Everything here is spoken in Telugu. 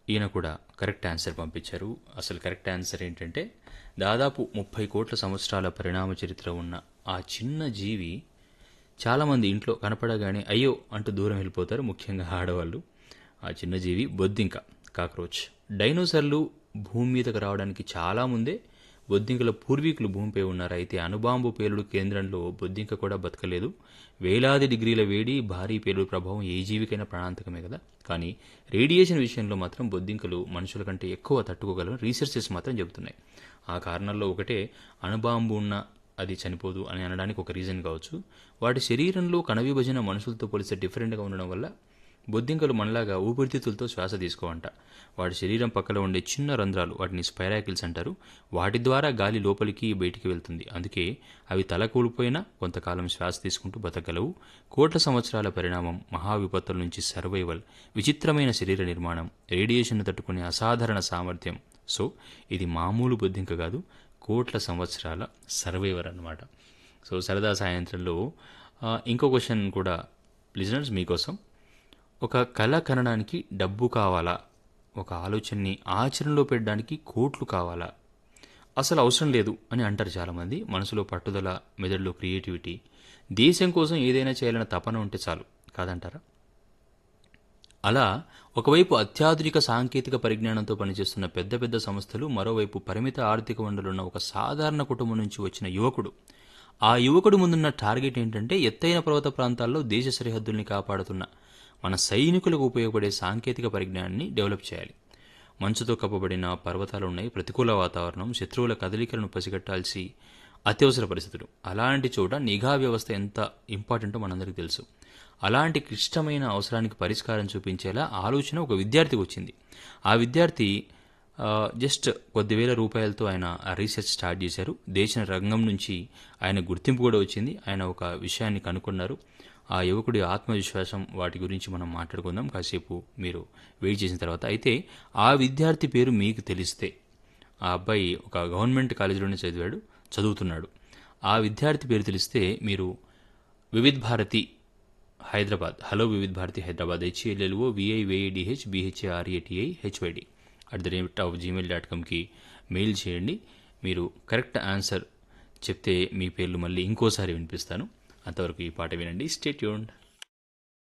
ఈయన కూడా కరెక్ట్ ఆన్సర్ పంపించారు అసలు కరెక్ట్ ఆన్సర్ ఏంటంటే దాదాపు ముప్పై కోట్ల సంవత్సరాల పరిణామ చరిత్ర ఉన్న ఆ చిన్న జీవి చాలామంది ఇంట్లో కనపడగానే అయ్యో అంటూ దూరం వెళ్ళిపోతారు ముఖ్యంగా ఆడవాళ్ళు ఆ చిన్న జీవి బొద్దింక కాక్రోచ్ డైనోసర్లు భూమి మీదకు రావడానికి చాలా ముందే బొద్దింకల పూర్వీకులు భూమిపై ఉన్నారు అయితే అణుబాంబు పేలుడు కేంద్రంలో బొద్దింక కూడా బతకలేదు వేలాది డిగ్రీల వేడి భారీ పేలుడు ప్రభావం ఏ జీవికైనా ప్రాణాంతకమే కదా కానీ రేడియేషన్ విషయంలో మాత్రం బొద్దింకలు మనుషుల కంటే ఎక్కువ తట్టుకోగలవని రీసెర్చెస్ మాత్రం చెబుతున్నాయి ఆ కారణంలో ఒకటే అణుబాంబు ఉన్న అది చనిపోదు అని అనడానికి ఒక రీజన్ కావచ్చు వాటి శరీరంలో కణ విభజన మనుషులతో పోలిస్తే డిఫరెంట్గా ఉండడం వల్ల బొద్దింకలు మనలాగా ఊపిరితిత్తులతో శ్వాస తీసుకోవంట వాటి శరీరం పక్కన ఉండే చిన్న రంధ్రాలు వాటిని స్పైరాకిల్స్ అంటారు వాటి ద్వారా గాలి లోపలికి బయటికి వెళ్తుంది అందుకే అవి తల కూలిపోయినా కొంతకాలం శ్వాస తీసుకుంటూ బతకగలవు కోట్ల సంవత్సరాల పరిణామం మహా విపత్తుల నుంచి సర్వైవల్ విచిత్రమైన శరీర నిర్మాణం రేడియేషన్ తట్టుకునే అసాధారణ సామర్థ్యం సో ఇది మామూలు బొద్దింక కాదు కోట్ల సంవత్సరాల సర్వైవర్ అన్నమాట సో సరదా సాయంత్రంలో ఆ, ఇంకో క్వశ్చన్ కూడా లిజనర్స్ మీకోసం ఒక కళ కనడానికి డబ్బు కావాలా ఒక ఆలోచనని ఆచరణలో పెట్టడానికి కోట్లు కావాలా అసలు అవసరం లేదు అని అంటారు చాలామంది మనసులో పట్టుదల మెదడులో క్రియేటివిటీ దేశం కోసం ఏదైనా చేయాలన్న తపన ఉంటే చాలు కాదంటారా అలా ఒకవైపు అత్యాధునిక సాంకేతిక పరిజ్ఞానంతో పనిచేస్తున్న పెద్ద పెద్ద సంస్థలు మరోవైపు పరిమిత ఆర్థిక వనరులున్న ఒక సాధారణ కుటుంబం నుంచి వచ్చిన యువకుడు ఆ యువకుడు ముందున్న టార్గెట్ ఏంటంటే ఎత్తైన పర్వత ప్రాంతాల్లో దేశ సరిహద్దుల్ని కాపాడుతున్న మన సైనికులకు ఉపయోగపడే సాంకేతిక పరిజ్ఞానాన్ని డెవలప్ చేయాలి మంచుతో కప్పబడిన పర్వతాలు ఉన్నాయి ప్రతికూల వాతావరణం శత్రువుల కదలికలను పసిగట్టాల్సి అత్యవసర పరిస్థితులు అలాంటి చోట నిఘా వ్యవస్థ ఎంత ఇంపార్టెంటో మనందరికీ తెలుసు అలాంటి క్లిష్టమైన అవసరానికి పరిష్కారం చూపించేలా ఆలోచన ఒక విద్యార్థికి వచ్చింది ఆ విద్యార్థి ఆ, జస్ట్ కొద్దివేల రూపాయలతో ఆయన ఆ రీసెర్చ్ స్టార్ట్ చేశారు దేశ రంగం నుంచి ఆయన గుర్తింపు కూడా వచ్చింది ఆయన ఒక విషయాన్ని కనుక్కున్నారు ఆ యువకుడి ఆత్మవిశ్వాసం వాటి గురించి మనం మాట్లాడుకుందాం కాసేపు మీరు వెయిట్ చేసిన తర్వాత అయితే ఆ విద్యార్థి పేరు మీకు తెలిస్తే ఆ అబ్బాయి ఒక గవర్నమెంట్ కాలేజీలోనే చదివాడు చదువుతున్నాడు ఆ విద్యార్థి పేరు తెలిస్తే మీరు Vividh Bharati Hyderabad hello Vividh Bharati Hyderabad హెచ్ఏఎల్ఎల్ఓ విఐవేడిహెచ్ BHARATI HYD at the rate of Gmail dot కామ్కి mail చేయండి మీరు కరెక్ట్ ఆన్సర్ చెప్తే మీ పేర్లు మళ్ళీ ఇంకోసారి వినిపిస్తాను అంతవరకు ఈ పాట వినండి స్టేట్ యూన్